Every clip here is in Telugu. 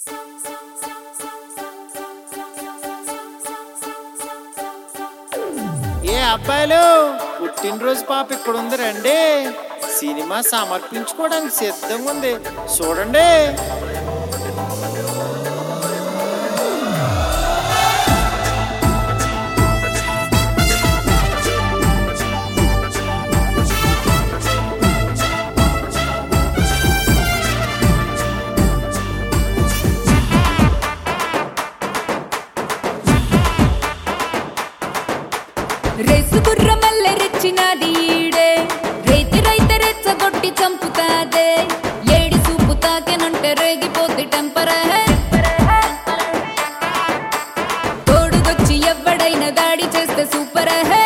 ఏ అబ్బాయిలు పుట్టినరోజు పాప ఇక్కడ ఉంది రండి సినిమా సమర్పించుకోవడానికి సిద్ధంగా ఉంది చూడండి రేసు గుర్రమల్ల రెచ్చినది ఈడే రైతు రైత రెచ్చగొట్టి చంపుతాదే ఏడి సూపు తాకెనుంటే రేగిపోతే టెంపర తోడుదొచ్చి ఎవ్వడైనా దాడి చేస్తే సూపర్ హే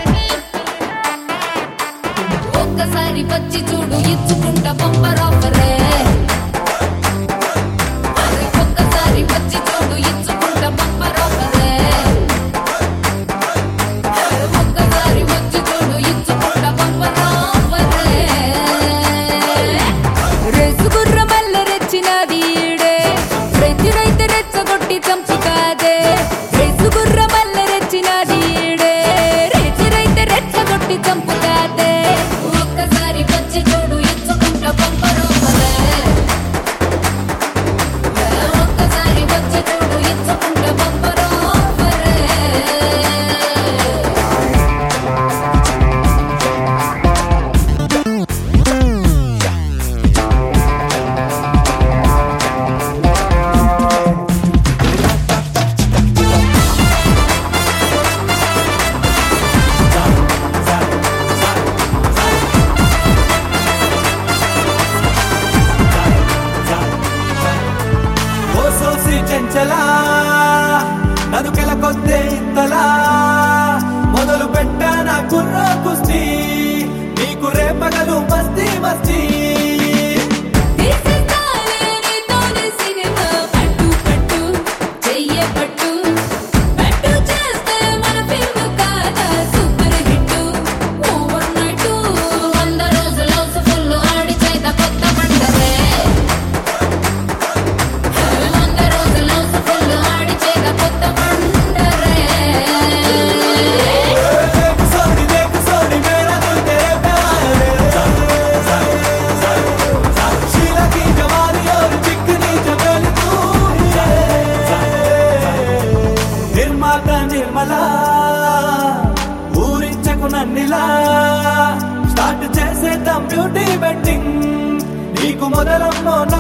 ఒక్కసారి వచ్చి చూడు ఇచ్చుకుంటా పంపర్ ఆఫరే అరే ఒక్కసారి వచ్చి చూడు ఇచ్చుకుంటా పంపర్ ఆఫరే ఒక్కసారి వచ్చి చూడు ఇచ్చుకుంటా పంపరావరే రేసు గుర్రమల్ల రెచ్చినది ఈడే ప్రతి రైతు రెచ్చగొట్టి చంపుతాదే రేసు గుర్రమల్ల రెచ్చినది ఈడే రేచి రైతు రెచ్చగొట్టి చంపుతాదే ఒక్కసారి వచ్చి చూడు ఇచ్చుకుంటా పంపరావరే ఒక్కసారి వచ్చి చూడు ఇచ్చుకుంటా పంపరావరే ఓ సోసి చెంచలా నదుకెల కొద్దే ఇంతలా మొదలు పెట్టాన కుర్ర కుస్తీ నీకు రేపగలు మస్తీ మస్తీ This is కాలేని తోని సినిమా పట్టు పట్టు చెయ్య పట్టు పట్టు చేస్తే మన ఫిల్మ్ కాదా సూపర్ హిట్ ఓవర్ నైట్ వంద రోజులు ఫుల్ ఆడి చేత కొత్త పండరే వంద రోజులు ఫుల్ ఆడి చేత కొత్త పండరే దేకు సోని దేకు సోని మేరా దిల్ తెరే ప్యార్ शीला की जवानी और चिकनी चमेल तू నిర్మాత నిర్మల ఊరించకు నన్నిలా స్టార్ట్ చేసేద్దాం బ్యూటీ బెట్టింగ్ నీకు మొదలమ్మో నా